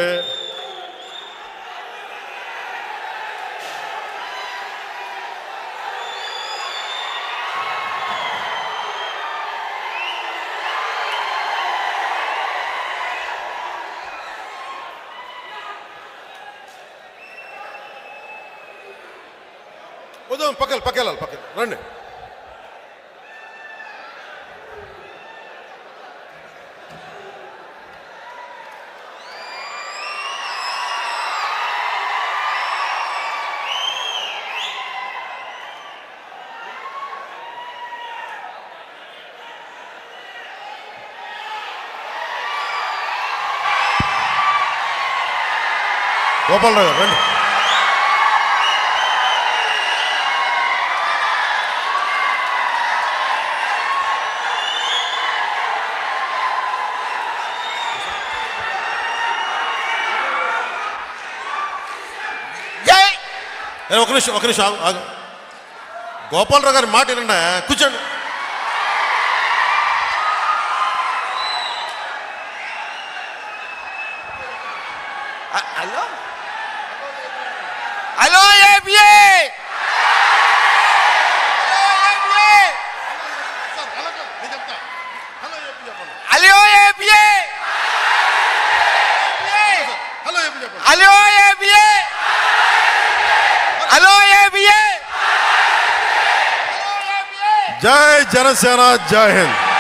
వద్దాం పక్కన పక్క వెళ్ళాలి పక్కన రండి గోపాలరావు గారు రండి జై ఏ, ఒక నిమిషం ఒక నిమిషం ఆగు, ఆగు గోపాలరావు గారి మాట వినండి కూర్చోండి హ- హలో హలో ఏపీఏ హలో ఏపీఏ హలో ఏపీ చెప్పండి హలో ఏపీఏ హలో ఏపీఏ జై జనసేన జై హింద్